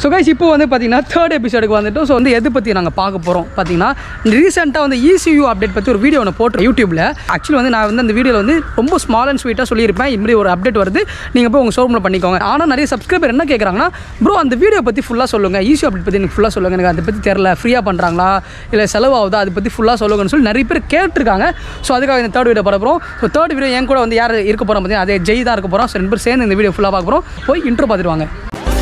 So guys இப்போ வந்து பார்த்தீங்கன்னா தேர்ட் எபிசோடுக்கு வந்துட்டு ஸோ வந்து எது பற்றி நாங்கள் பார்க்க போகிறோம் பார்த்தீங்கன்னா ரீசெண்டாக வந்து ECU அப்டேட் பற்றி ஒரு வீடியோ ஒன்று போட்டு யூடியூப்பில் ஆக்சுவலி வந்து நான் வந்து அந்த வீடியோவில் வந்து ரொம்ப ஸ்மால் அண்ட் ஸ்வீட்டாக சொல்லியிருப்பேன் இப்படி ஒரு அப்டேட் வருது நீங்கள் போய் உங்கள் ஷோரூமில் பண்ணிக்கோங்க ஆனால் நிறைய சப்ஸ்கிரைபர் என்ன கேட்குறாங்கன்னா ப்ரோ அந்த வீடியோ பற்றி ஃபுல்லாக சொல்லுங்கள் ECU அப்டேட் பற்றி எனக்கு ஃபுல்லாக சொல்லுங்கள் எனக்கு அதை பற்றி தெரில ஃப்ரீயாக பண்ணுறாங்களா இல்லை செலவாகுதா அதை பற்றி ஃபுல்லாக சொல்லுங்கன்னு சொல்லி நிறைய பேர் கேட்டிருக்காங்க ஸோ அதுக்காக இந்த தேர்ட் வீடியோ போட போகிறோம் ஸோ தேர்ட் வீடியோ என் கூட வந்து யார் இருக்க போகிறோம் பார்த்தீங்கன்னா அதே ஜெய் தான் இருக்க போகிறோம் ஸோ ரெண்டு பேர் சேர்ந்து இந்த வீடியோ ஃபுல்லாக பார்க்க போகிறோம் போய் இன்ட்ரோ பார்த்துட்டு வாங்க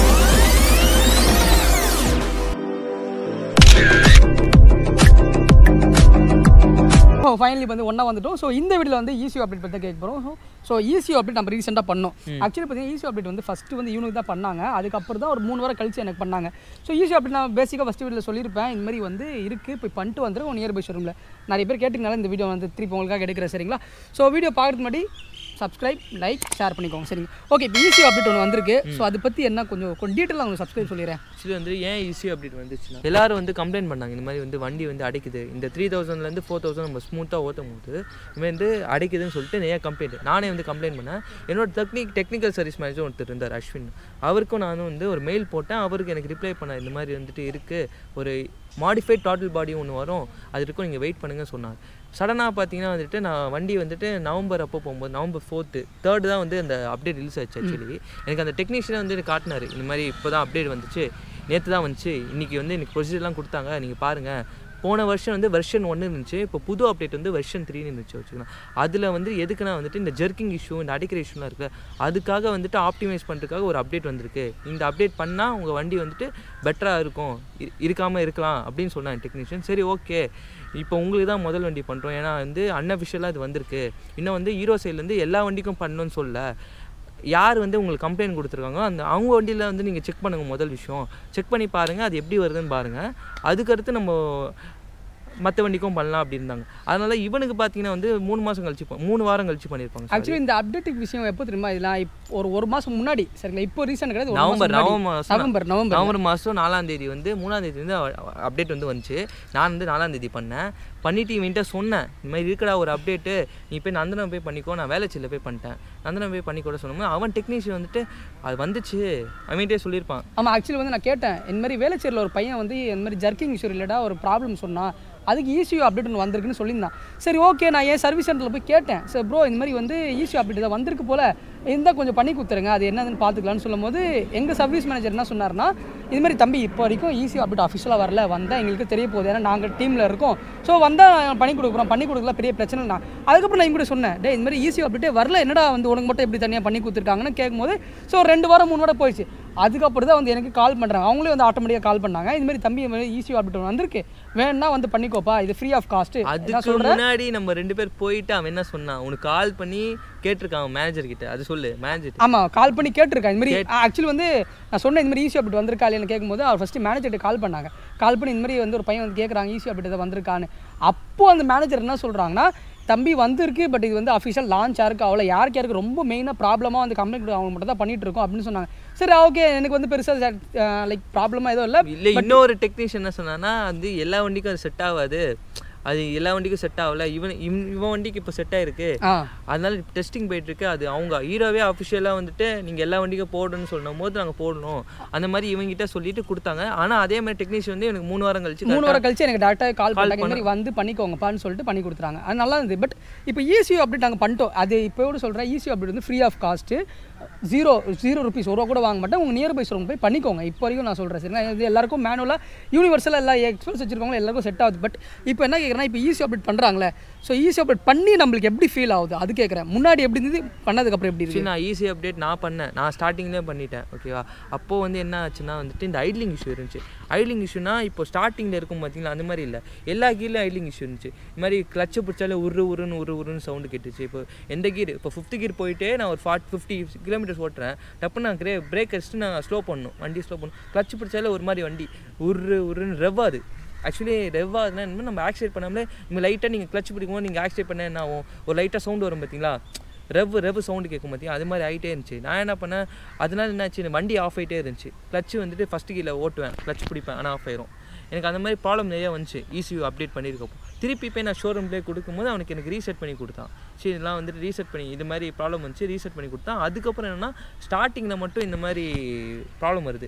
ஸோ ஃபைனலி வந்து ஒன்றா வந்துட்டோம் ஸோ இந்த வீடியோவில் வந்து ஈஸியோ அப்டேட் பற்றி கேட்க போகிறோம் ஸோ ஸோ ஈஸியோ அப்டேட் நம்ம ரீசெண்டாக பண்ணோம் ஆக்சுவலி பார்த்தீங்கன்னா ஈஸியோ அப்டேட் வந்து ஃபஸ்ட்டு வந்து இவனுக்கு தான் பண்ணாங்க அதுக்கப்புறம் தான் ஒரு மூணு வாரம் கழிச்சு எனக்கு பண்ணாங்க ஸோ ஈஸியோ அப்டேட் நான் பேசிக்காக ஃபஸ்ட் வீடியோவில் சொல்லியிருப்பேன் இந்த மாதிரி வந்து இருக்குது போய் பண்ணிட்டு வந்துடும் நியர் பை ஷோரூமில் நிறைய பேர் கேட்டுங்கனால இந்த வீடியோ வந்து திருப்பி உங்களுக்காக எடுக்கிறேன் சரிங்களா ஸோ வீடியோ பார்க்கறதுக்கு முன்னாடி சப்ஸ்கிரைப் லைக் ஷேர் பண்ணிக்கோங்க சரிங்க ஓகே இப்போ ஈஸியோ அப்டேட் ஒன்று வந்திருக்கு ஸோ அதை பற்றி என்ன கொஞ்சம் கொஞ்சம் டீட்டெயிலாக உங்களுக்கு சப்ஸ்கிரைப் சொல்லிடுறேன் ஆக்சுவலி வந்து ஏன் ஈஸி அப்டேட் வந்துச்சுன்னா எல்லாரும் வந்து கம்ப்ளைண்ட் பண்ணாங்க இந்த மாதிரி வந்து வண்டி வந்து அடைக்குது இந்த த்ரீ தௌசண்ட்லேருந்து ஃபோர் தௌசண்ட் நம்ம ஸ்மூத்தாக ஓட்டும் போது இந்த மாதிரி வந்து அடைக்குதுன்னு சொல்லிட்டு நிறைய கம்ப்ளைண்ட் நானே வந்து கம்ப்ளைண்ட் பண்ணேன் என்னோட டெக்னிக் டெக்னிக்கல் சர்வீஸ் மேனேஜர் ஒருத்தர் இருந்தார் அஸ்வின் அவருக்கும் நானும் வந்து ஒரு மெயில் போட்டேன் அவருக்கு எனக்கு ரிப்ளை பண்ண இந்த மாதிரி வந்துட்டு இருக்குது ஒரு மாடிஃபைட் டாட்டல் பாடி ஒன்று வரும் அது இருக்கும் நீங்கள் வெயிட் பண்ணுங்கன்னு சொன்னார் சடனாக பார்த்தீங்கன்னா வந்துட்டு நான் வண்டி வந்துட்டு நவம்பர் அப்போ போகும்போது நவம்பர் ஃபோர்த்து தேர்டு தான் வந்து அந்த அப்டேட் ரிலீஸ் ஆச்சு ஆக்சுவலி எனக்கு அந்த டெக்னீஷியனை வந்து எனக்கு காட்டினார் இந்த மாதிரி இப்போ தான் அப்டேட் வந்துச்சு நேற்று தான் வந்துச்சு இன்றைக்கி வந்து எனக்கு ப்ரொசீஜர்லாம் கொடுத்தாங்க நீங்கள் பாருங்கள் போன வருஷம் வந்து வெர்ஷன் ஒன்று இருந்துச்சு இப்போ புது அப்டேட் வந்து வெர்ஷன் த்ரீன்னு இருந்துச்சு வச்சுக்கலாம் அதில் வந்து எதுக்குன்னா வந்துட்டு இந்த ஜெர்க்கிங் இஷ்யூ இந்த அடிக்கிற இஷ்யூலாம் இருக்குது அதுக்காக வந்துட்டு ஆப்டிமைஸ் பண்ணுறதுக்காக ஒரு அப்டேட் வந்திருக்கு இந்த அப்டேட் பண்ணால் உங்கள் வண்டி வந்துட்டு பெட்டராக இருக்கும் இரு- இருக்காமல் இருக்கலாம் அப்படின்னு சொன்னாங்க டெக்னீஷியன் சரி ஓகே இப்போ உங்களுக்கு தான் முதல் வண்டி பண்ணுறோம் ஏன்னா வந்து அன்அஃபிஷியலாக இது வந்திருக்கு இன்னும் வந்து ஹீரோ சைட்லேருந்து எல்லா வண்டிக்கும் பண்ணணும்னு சொல்ல யார் வந்து உங்களுக்கு கம்ப்ளைண்ட் கொடுத்துருக்காங்களோ அந்த அவங்க வண்டியில் வந்து நீங்கள் செக் பண்ணுங்கள் முதல் விஷயம் செக் பண்ணி பாருங்கள் அது எப்படி வருதுன்னு பாருங்கள் அதுக்கடுத்து நம்ம மற்ற வண்டிக்கும் பண்ணலாம் அப்படி இருந்தாங்க அதனால இவனுக்கு பார்த்தீங்கன்னா வந்து மூணு மாதம் கழிச்சு ப- மூணு வாரம் கழிச்சு பண்ணியிருப்பாங்க sorry. ஆக்சுவலி இந்த அப்டேட்டிக் விஷயம் எப்போ தெரியுமா இதெல்லாம் இப்போ ஒரு ஒரு மாதம் முன்னாடி சரிங்களா இப்போ ரீசெண்ட் கிடையாது ஒரு நவம்பர் மாசம் நவம்பர் முன்னாடி. மாதம் நவம்பர் நவம்பர் நவம்பர் மாதம் நாலாம் தேதி வந்து மூணாம் தேதி வந்து அப்டேட் வந்து வந்துச்சு நான் வந்து நாலாம் தேதி பண்ணேன் பண்ணிட்டு இவன்கிட்ட சொன்னேன் இந்த மாதிரி இருக்கடா ஒரு அப்டேட்டு நீ போய் நந்தனம் போய் பண்ணிக்கோ நான் வேலைச்சியில் போய் பண்ணிட்டேன் நந்தனம் போய் பண்ணி கூட சொன்னோம் அவன் டெக்னீஷியன் வந்துட்டு அது வந்துச்சு அவன்கிட்டே சொல்லியிருப்பான் ஆமாம் ஆக்சுவலி வந்து நான் கேட்டேன் இந்த மாதிரி வேலைச்சேரியில் ஒரு பையன் வந்து இந்த மாதிரி ஜர்க்கிங் இஷ்யூ ரிலேட்டாக ஒரு ப்ராப்ளம் சொன்னான் அதுக்கு ஈஸியோ அப்டேட் ஒன்று வந்திருக்குன்னு சொல்லியிருந்தான் சரி ஓகே நான் ஏன் சர்வீஸ் சென்டரில் போய் கேட்டேன் சரி ப்ரோ இந்த மாதிரி வந்து ஈஸியோ அப்டேட் தான் வந்திருக்கு போல் இருந்தால் கொஞ்சம் பண்ணி கொடுத்துருங்க அது என்னதுன்னு பார்த்துக்கலாம்னு சொல்லும்போது எங்கள் சர்வீஸ் மேனேஜர் என்ன சொன்னார்னா இது மாதிரி தம்பி இப்போ வரைக்கும் ஈஸியோ அப்டேட் அஃபிஷியலாக வரல வந்தால் எங்களுக்கு தெரிய போகுது ஏன்னா நாங்கள் டீமில் இருக்கோம் ஸோ வந்தால் பண்ணி கொடுக்குறோம் பண்ணி கொடுக்கல பெரிய பிரச்சனை நான் அதுக்கப்புறம் நான் கூட சொன்னேன் டே இந்த மாதிரி ஈஸியோ அப்டேட்டே வரல என்னடா வந்து உனக்கு மட்டும் எப்படி தனியாக பண்ணி கொடுத்துருக்காங்கன்னு கேட்கும்போது ஸோ ரெண்டு வாரம் மூணு வாரம் போயிடுச்சு அதுக்கப்புறம் தான் வந்து எனக்கு கால் பண்ணுறாங்க அவங்களே வந்து ஆட்டோமேட்டிக்காக கால் பண்ணாங்க இது மாதிரி தம்பி ஈஸியோ அப்டேட் வந்திருக்கு வேணும்னா வந்து பண்ணிக்கோப்பா இது ஃப்ரீ ஆஃப் காஸ்ட்டு நான் அதுக்கு சொல்கிறேன் முன்னாடி நம்ம ரெண்டு பேர் போயிட்டு அவன் என்ன சொன்னான் உனக்கு கால் பண்ணி கேட்டிருக்கான் மேனேஜர் கிட்ட அது சொல்லு மேனேஜர் ஆமாம் கால் பண்ணி கேட்டிருக்கேன் இந்த மாதிரி ஆக்சுவலி வந்து நான் சொன்னேன் இந்த மாதிரி ஈஸி அப்டேட் வந்திருக்கா இல்லைன்னு கேட்கும்போது அவர் ஃபஸ்ட்டு மேனேஜர்கிட்ட கால் பண்ணாங்க கால் பண்ணி இந்த மாதிரி வந்து ஒரு பையன் வந்து கேட்குறாங்க ஈஸி அப்டேட் ஏதாவது வந்திருக்கான்னு அப்போ அந்த மேனேஜர் என்ன சொல்கிறாங்கன்னா தம்பி வந்திருக்கு பட் இது வந்து அஃபிஷியல் லான்ச் ஆயிருக்கு அவ்வளோ யாருக்கு யாருக்கு ரொம்ப மெயினாக ப்ராப்ளமாக வந்து கம்ப்ளைண்ட் அவங்க மட்டும் தான் பண்ணிட்டு இருக்கோம் அப்படின்னு சொன்னாங்க சரி ஓகே எனக்கு வந்து பெருசாக லைக் ப்ராப்ளமாக எதுவும் இல்லை இல்லை இன்னொரு டெக்னீஷியன் என்ன சொன்னான்னா வந்து எல்லா வண்டிக்கும் அது செட் ஆகாது அது எல்லா வண்டிக்கும் செட் ஆகல இவன் இவன் இவன் வண்டிக்கு இப்போ செட் ஆயிருக்கு ஆ அதனால டெஸ்டிங் போயிட்டு இருக்கு அது அவங்க ஹீரோவே அஃபிஷியலாக வந்துட்டு நீங்கள் எல்லா வண்டிக்கும் போடணும்னு சொல்லும் போது நாங்கள் போடணும் அந்த மாதிரி இவங்கிட்ட சொல்லிட்டு கொடுத்தாங்க ஆனால் அதே மாதிரி டெக்னீஷியன் வந்து எனக்கு மூணு வாரம் கழிச்சு மூணு வாரம் கழிச்சு எனக்கு டேரெக்டாக கால் பண்ணாங்க இந்த மாதிரி வந்து பண்ணிக்கோங்கப்பான்னு சொல்லிட்டு பண்ணி கொடுத்துறாங்க அது நல்லா இருந்தது பட் இப்போ ஈஸியோ அப்டேட் நாங்கள் பண்ணிட்டோம் அது இப்போ கூட சொல்கிறேன் ஈஸியோ அப்டேட் வந்து free of cost zero zero rupees ஒரு ரூபா கூட வாங்க மாட்டேன் உங்கள் நியர்பை ஷோரூம் போய் பண்ணிக்கோங்க இப்போ வரைக்கும் நான் சொல்கிறேன் சரிங்களா இது எல்லாருக்கும் மேனுவலாக யூனிவர்சலாக எல்லா எக்ஸ்பர்ட்ஸ் வச்சிருக்கவங்க எல்லாருக்கும் செட் ஆகுது பட் இப்போ என்ன கேட்குறேன்னா இப்போ ஈஸி அப்டேட் பண்ணுறாங்களே ஸோ ஈஸி அப்டேட் பண்ணி நம்மளுக்கு எப்படி ஃபீல் ஆகுது அது கேட்குறேன் முன்னாடி எப்படி இருந்தது பண்ணதுக்கப்புறம் எப்படி சரி இருக்கு நான் ஈஸி அப்டேட் நான் பண்ணேன் நான் ஸ்டார்டிங்லேயே பண்ணிட்டேன் ஓகேவா அப்போது வந்து என்ன ஆச்சுன்னா வந்துட்டு இந்த ஐட்லிங் இஷ்யூ இருந்துச்சு ஐட்லிங் இஷ்யூனா இப்போ ஸ்டார்டிங்கில் இருக்கும் பார்த்தீங்களா அந்த மாதிரி இல்லை எல்லா கீர்லையும் ஐட்லிங் இஷ்யூ இருந்துச்சு இது மாதிரி கிளச்சை பிடிச்சாலே உரு உருன்னு உரு உருன்னு சவுண்டு கேட்டுச்சு இப்போ எந்த கீர் இப்போ ஃபிஃப்த் கீர் போயிட்டே நான் ஒரு ஃபார்ட் ஃபிஃப்டி கிலோமீட்டர்ஸ் ஓட்டுறேன் டப்புன்னு நான் கிரே பிரேக் அடிச்சுட்டு நான் ஸ்லோ பண்ணணும் வண்டி ஸ்லோ பண்ணணும் கிளச் பிடிச்சாலே ஒரு மாதிரி வண்டி உரு உருன்னு ரெவ்வாது ஆக்சுவலி ரெவ்வா அதுனா என்ன நம்ம ஆக்சிடேட் பண்ணாமலே நீங்கள் லைட்டாக நீங்கள் கிளச் பிடிக்கும்போது நீங்கள் ஆக்சிடேட் பண்ண என்ன ஆகும் ஒரு லைட்டாக சவுண்ட் வரும் பார்த்தீங்களா ரெவ் ரெவ் சவுண்டு கேட்கும் பார்த்தியா அது மாதிரி ஆகிட்டே இருந்துச்சு நான் என்ன பண்ணேன் அதனால என்னாச்சு வண்டி ஆஃப் ஆகிட்டே இருந்துச்சு கிளச்சு வந்துட்டு ஃபஸ்ட்டு கீழே ஓட்டுவேன் கிளச் பிடிப்பேன் ஆனால் ஆஃப் ஆயிரும் எனக்கு அந்த மாதிரி ப்ராப்ளம் நிறைய வந்துச்சு ECU அப்டேட் பண்ணியிருக்கப்போ திருப்பி போய் நான் ஷோரூம்லேயே கொடுக்கும்போது அவனுக்கு எனக்கு ரீசெட் பண்ணி கொடுத்தான் சரி இதெல்லாம் வந்துட்டு ரீசெட் பண்ணி இது மாதிரி ப்ராப்ளம் வந்துச்சு ரீசெட் பண்ணி கொடுத்தான் அதுக்கப்புறம் என்னென்னா ஸ்டார்டிங்கில் மட்டும் இந்த மாதிரி ப்ராப்ளம் வருது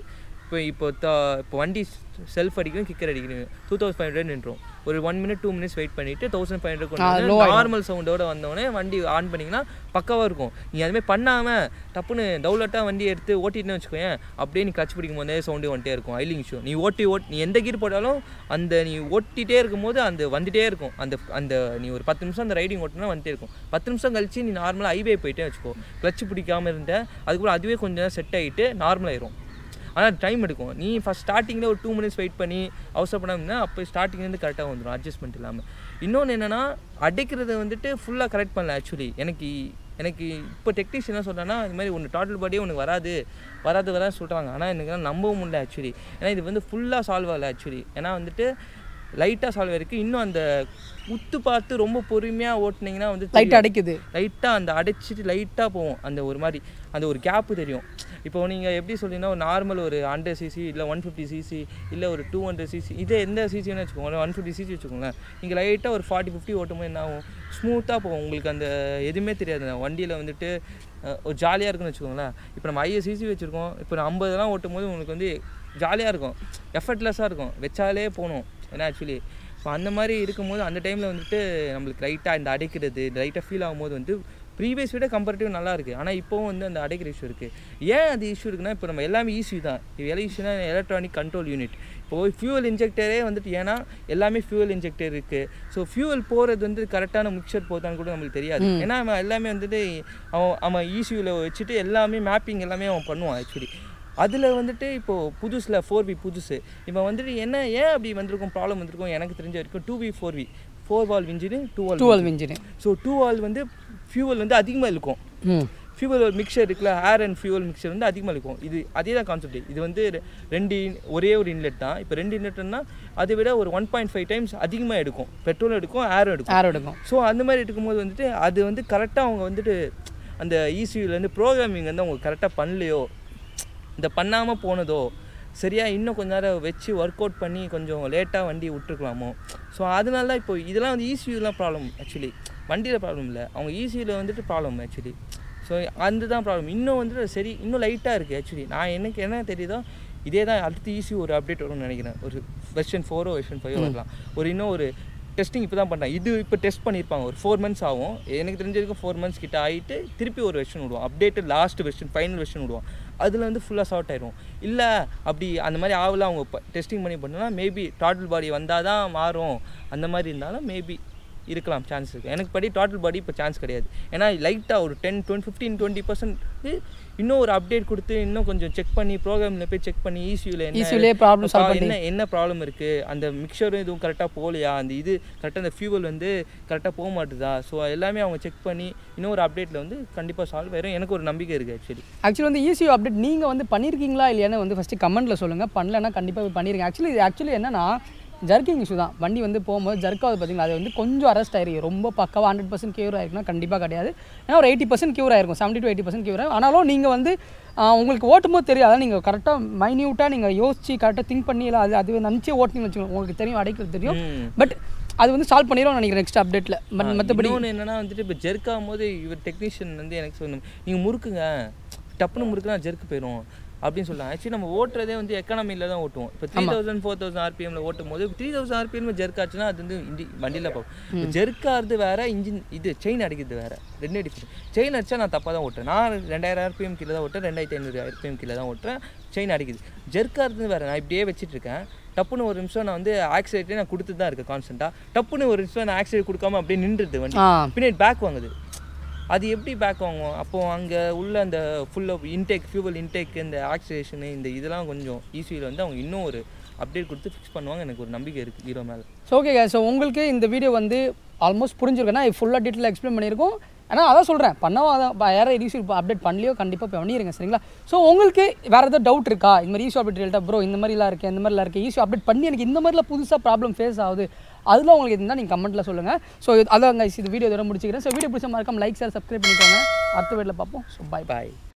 இப்போ இப்போ த இப்போ வண்டி செல்ஃப் அடிக்கும் கிக்கர் அடிக்கணும் டூ தௌசண்ட் ஃபைவ் ஹண்ட்ரட் நின்றோம் ஒரு one minute two minutes wait பண்ணிட்டு தௌசண்ட் ஃபைவ் ஹண்ட்ரட் கொண்டு நார்மல் சவுண்டோட வந்தோடனே வண்டி ஆன் பண்ணிங்கன்னா பக்காவாக இருக்கும் நீ அதுமாதிரி பண்ணாமல் டப்புன்னு டவுலட்டாக வண்டி எடுத்து ஓட்டிட்டுன்னு வச்சுக்கோயேன் அப்படியே நீ கிளச் பிடிக்கும் போதே சவுண்டு வந்துட்டே இருக்கும் ஐலிங் இஷ்யூ நீ ஓட்டி ஓட் நீ எந்த கீர் போட்டாலும் அந்த நீ ஓட்டிகிட்டே இருக்கும்போது அந்த வந்துட்டே இருக்கும் அந்த அந்த நீ ஒரு பத்து நிமிஷம் அந்த ரைடிங் ஓட்டினா வந்துட்டே இருக்கும் பத்து நிமிஷம் கழிச்சு நீ நார்மலாக ஹைவே போயிட்டே வச்சுக்கோ கிளச் பிடிக்காம இருந்த அதுக்கப்புறம் அதுவே கொஞ்சம் நேரம் செட் ஆகிட்டு நார்மலாயிரும் ஆனால் டைம் எடுக்கும் நீ ஃபஸ்ட் ஸ்டார்டிங்கில் ஒரு டூ மினிட்ஸ் வெயிட் பண்ணி அவசரப்படாமனா அப்போ ஸ்டார்டிங்லேருந்து கரெக்டாக வந்துடும் அட்ஜஸ்ட்மெண்ட் இல்லாமல் இன்னொன்று என்னென்னா அடிக்கிறத வந்துட்டு ஃபுல்லாக கரெக்ட் பண்ணல ஆக்சுவலி எனக்கு எனக்கு இப்போ டெக்னீஷியன் என்ன சொல்கிறேன்னா இந்த மாதிரி ஒன்று டோட்டல் பாடியே உனக்கு வராது வராது வராது சொல்கிறாங்க ஆனால் எனக்கு எல்லாம் நம்பவும் முடியல ஆக்சுவலி ஏன்னா இது வந்து ஃபுல்லாக சால்வ் ஆகலை ஆக்சுவலி ஏன்னா வந்துட்டு லைட்டாக சால்வ் ஆயிருக்கு இன்னும் அந்த உத்து பார்த்து ரொம்ப பொறுமையாக ஓட்டுனீங்கன்னா வந்து லைட் அடைக்குது லைட்டாக அந்த அடைச்சிட்டு லைட்டாக போகும் அந்த ஒரு மாதிரி அந்த ஒரு கேப்பு தெரியும் இப்போ நீங்கள் எப்படி சொல்லிங்கன்னா ஒரு நார்மல் ஒரு ஹண்ட்ரட் சிசி இல்லை ஒன் ஃபிஃப்டி சிசி இல்லை ஒரு டூ ஹண்ட்ரட் சிசி இதே எந்த சிசின்னு வச்சுக்கோங்களேன் ஒன் ஃபிஃப்டி சிசி வச்சுக்கோங்களேன் நீங்கள் லைட்டாக ஒரு ஃபார்ட்டி ஃபிஃப்டி ஓட்டும்போது என்ன ஆகும் ஸ்மூத்தாக போகும் உங்களுக்கு அந்த எதுவுமே தெரியாது அந்த வண்டியில் வந்துட்டு அஹ், ஒரு ஜாலியாக இருக்குன்னு வச்சுக்கோங்களேன் இப்போ நம்ம ஐஏ சிசி வச்சுருக்கோம் இப்போ நான் ஐம்பதுலாம் ஓட்டும் போது உங்களுக்கு வந்து ஜாலியாக இருக்கும் எஃபர்ட்லெஸ்ஸாக இருக்கும் வச்சாலே போகணும் ஏன்னா ஆக்சுவலி இப்போ அந்த மாதிரி இருக்கும்போது அந்த டைமில் வந்துட்டு நம்மளுக்கு லைட்டாக இந்த அடைக்கிறது லைட்டாக ஃபீல் ஆகும்போது வந்து ப்ரீவியஸ் விட கம்பேரிட்டிவ் நல்லா இருக்குது ஆனால் இப்போவும் வந்து அந்த அடைக்கிற இஷ்யூ இருக்குது ஏன் அது இஷ்யூ இருக்குன்னா இப்போ நம்ம எல்லாமே ஈஸி தான் இது எல்லாம் ஈஸினா எலக்ட்ரானிக் கண்ட்ரோல் யூனிட் இப்போது ஃபியூவல் இன்ஜெக்டரே வந்துட்டு ஏன்னா எல்லாமே ஃபியூவல் இன்ஜெக்டர் இருக்குது ஸோ ஃபியூவல் போகிறது வந்து கரெக்டான மிக்சர் போதான்னு கூட நம்மளுக்கு தெரியாது ஏன்னா அவன் எல்லாமே வந்துட்டு அவன் அவன் ஈஸியூவில் வச்சுட்டு எல்லாமே மேப்பிங் எல்லாமே அவன் பண்ணுவான் ஆக்சுவலி அதில் வந்துட்டு இப்போது புதுசில் ஃபோர் வி புதுசு இப்போ வந்துட்டு என்ன ஏன் அப்படி வந்திருக்கும் ப்ராப்ளம் வந்திருக்கும் எனக்கு தெரிஞ்ச வரைக்கும் two V four V four valve engine two valve dual engine so two valve வந்து ஃபியூவல் வந்து அதிகமாக இருக்கும் ம் ஃபியூவல் மிக்சர் இருக்குல்ல ஏர் அண்ட் ஃபியூவல் மிக்சர் வந்து அதிகமாக இருக்கும் இது அதே தான் கான்செப்ட் இது வந்து ரெ- ரெண்டு in- ஒரே ஒரு இன்லெட் தான் இப்போ ரெண்டு இன்லெட்னா அதை விட ஒரு ஒன் பாயிண்ட் ஃபைவ் டைம்ஸ் அதிகமாக எடுக்கும் பெட்ரோல் எடுக்கும் ஏரும் எடுக்கும் ஏர் எடுக்கும் ஸோ அந்த மாதிரி இருக்கும்போது வந்துட்டு அது வந்து கரெக்டாக அவங்க வந்துட்டு அந்த இசியூலேருந்து ப்ரோக்ராமிங் வந்து அவங்க கரெக்டாக பண்ணலையோ இந்த பண்ணாமல் போனதோ சரியா இன்னும் கொஞ்ச நேரம் வச்சு ஒர்க் அவுட் பண்ணி கொஞ்சம் லேட்டாக வண்டி விட்டுருக்கலாமோ ஸோ அதனால தான் இப்போ இதெல்லாம் வந்து இசியூலாம் ப்ராப்ளம் ஆக்சுவலி வண்டியில் ப்ராப்ளம் இல்லை அவங்க இசியூவில் வந்துட்டு ப்ராப்ளம் ஆக்சுவலி ஸோ அந்த தான் ப்ராப்ளம் இன்னும் வந்துட்டு சரி இன்னும் லைட்டாக இருக்குது ஆக்சுவலி நான் எனக்கு என்ன தெரியுதோ இதே தான் அடுத்து ஈஸி ஒரு அப்டேட் வரும்னு நினைக்கிறேன் ஒரு வெர்ஷன் ஃபோரோ வெர்ஷன் ஃபைவோ வரலாம் ஒரு இன்னும் ஒரு டெஸ்டிங் இப்போ தான் பண்ணுறேன் இது இப்போ டெஸ்ட் பண்ணியிருப்பாங்க ஒரு ஃபோர் மந்த்ஸ் ஆகும் எனக்கு தெரிஞ்ச வரைக்கும் ஃபோர் மந்த்ஸ் கிட்ட ஆகிட்டு திருப்பி ஒரு வெர்ஷன் விடுவோம் update last version final version விடுவோம் அதில் வந்து ஃபுல்லாக சார்ட் ஆயிரும் இல்லை அப்படி அந்த மாதிரி ஆகல அவங்க டெஸ்டிங் பண்ணி பண்ணோன்னா மேபி டாட்டல் பாடி வந்தால் தான் மாறும் அந்த மாதிரி இருந்தாலும் மேபி இருக்கலாம் சான்ஸ் இருக்குது எனக்கு படி டோட்டல் பாடி இப்போ சான்ஸ் கிடையாது ஏன்னா லைட்டாக ஒரு ten twenty fifteen twenty percent இன்னும் ஒரு அப்டேட் கொடுத்து இன்னும் கொஞ்சம் செக் பண்ணி ப்ரோக்ராமில் போய் செக் பண்ணி ஈஸியில் ஈஸியிலே ப்ராப்ளம் சால்வ் பண்ணி என்ன என்ன ப்ராப்ளம் இருக்குது அந்த மிக்சரும் எதுவும் கரெக்டாக போகலையா அந்த இது கரெக்டாக அந்த ஃபியூவல் வந்து கரெக்டாக போக மாட்டுதா ஸோ எல்லாமே அவங்க செக் பண்ணி இன்னொரு அப்டேட்டில் வந்து கண்டிப்பாக சால்வ் ஆயிரும் எனக்கு ஒரு நம்பிக்கை இருக்குது ஆக்சுவலி ஆக்சுவலி வந்து ஈஸியோ அப்டேட் நீங்கள் வந்து பண்ணியிருக்கீங்களா இல்லையான்னு வந்து ஃபஸ்ட்டு கமெண்ட்டில் சொல்லுங்கள் பண்ணலன்னா கண்டிப்பாக போய் பண்ணிருங்க ஆக்சுவலி இது ஆக்சுவலி என்னன்னா ஜர்க்கிங் இஷ்யூ தான் வண்டி வந்து போகும்போது ஜர்க் ஆகுது பார்த்தீங்களா அது வந்து கொஞ்சம் அரெஸ்ட் ஆயிருக்கு ரொம்ப பக்காவாக ஹண்ட்ரட் பர்சன்ட் கியூர் ஆயிருக்குன்னா கண்டிப்பாக கிடையாது ஏன்னா ஒரு எயிட்டி பர்சன்ட் கியூர் ஆயிருக்கும் seventy to eighty percent cure ஆகும் ஆனாலும் நீங்கள் வந்து ஆஹ், உங்களுக்கு ஓட்டும்போது தெரியும் அதான் நீங்கள் கரெக்டாக மைன்யூட்டாக நீங்கள் யோசிச்சு கரெக்டாக திங்க் பண்ணி இல்லை அது அது நினச்சி ஓட்டினு வச்சுக்கோங்க உங்களுக்கு தெரியும் அடைக்கிறது தெரியும் ம். பட் அது வந்து சால்வ் பண்ணிடுவோம் நினைக்கிறேன் நெக்ஸ்ட் அப்டேட்டில் பட் மற்றபடி இன்னொன்று என்னன்னா வந்துட்டு இப்போ ஜெர்க் ஆகும்போது இவர் டெக்னீஷியன் வந்து எனக்கு சொல்லணும் நீங்கள் முறுக்குங்க டப்புன்னு முறுக்குனா ஜெர்க் போயிடும் அப்படின்னு சொல்லலாம் ஆக்சுவலி நம்ம ஓட்டுறதே வந்து எக்கானமியில் தான் ஓட்டுவோம் இப்போ த்ரீ தௌசண்ட் ஃபோர் தௌசண்ட் ஆர்பிஎம்ல ஓட்டும் போது த்ரீ தௌசண்ட் ஆர்பிஎம் ஜெர்க் ஆச்சுன்னா அது வந்து இண்டி வண்டியில் போகும் ஜெர்க் ஆகிறது வேற இன்ஜின் இது செயின் அடிக்கிறது வேற ரெண்டே டிஃப்ரெண்ட் செயின் அடிச்சா நான் தப்பாக தான் ஓட்டுறேன் நான் ரெண்டாயிரம் ஆர்பிஎம் கீழே தான் ஓட்டுறேன் ரெண்டாயிரத்தி ஐநூறு ஆர்பிஎம் கீழே தான் ஓட்டுறேன் செயின் அடிக்குது ஜெர்க் ஆகிறது வேற நான் இப்படியே வச்சிட்டு இருக்கேன் டப்புன்னு ஒரு நிமிஷம் நான் வந்து ஆக்சிடென்ட்டே நான் கொடுத்துட்டு தான் இருக்கேன் கான்ஸ்டண்ட்டாக டப்புன்னு ஒரு நிமிஷம் நான் ஆக்சிடென்ட் கொடுக்காம அப்படியே நின்றுது வண்டி ஆ பின்னாடி பேக் வாங்குது அது எப்படி பேக் வாங்குவோம் அப்போது அங்கே உள்ள அந்த full of intake fuel intake இந்த ஆக்சிடேஷனு இந்த இதெல்லாம் கொஞ்சம் ஈஸியில் வந்து அவங்க இன்னும் ஒரு அப்டேட் கொடுத்து ஃபிக்ஸ் பண்ணுவாங்க எனக்கு ஒரு நம்பிக்கை இருக்குது ஹீரோ மேலே ஸோ ஓகே ஸோ உங்களுக்கு இந்த வீடியோ வந்து ஆல்மோஸ்ட் புரிஞ்சிருக்குன்னா ஃபுல்லாக டீட்டெயில் எக்ஸ்பிளைன் பண்ணியிருக்கோம் ஆனால் அதான் சொல்கிறேன் பண்ணவா அதான் யாரும் ஈஸி அப்டேட் பண்ணலையோ கண்டிப்பாக இப்போ பண்ணிடுங்க சரிங்களா ஸோ உங்களுக்கு வேறு ஏதாவது டவுட் இருக்கா இந்த மாதிரி ஈஸி அப்டேட் டெல்ட்டா ப்ரோ இந்த மாதிரிலாம் இருக்குது இந்த மாதிரிலாம் இருக்குது ஈஸி அப்டேட் பண்ணி எனக்கு இந்த மாதிரிலாம் புதுசாக ப்ராப்ளம் ஃபேஸ் ஆகுது அதில் உங்களுக்கு இருந்தால் நீங்கள் கமெண்ட்டில் சொல்லுங்கள் ஸோ அதான் guys, இது வீடியோ இதோட முடிச்சுக்கிறேன் ஸோ வீடியோ பிடிச்ச மறக்காம லைக் ஷேர் சப்ஸ்கிரைப் பண்ணிக்கோங்க அடுத்த வீடியோவில் பார்ப்போம் ஸோ பை பாய்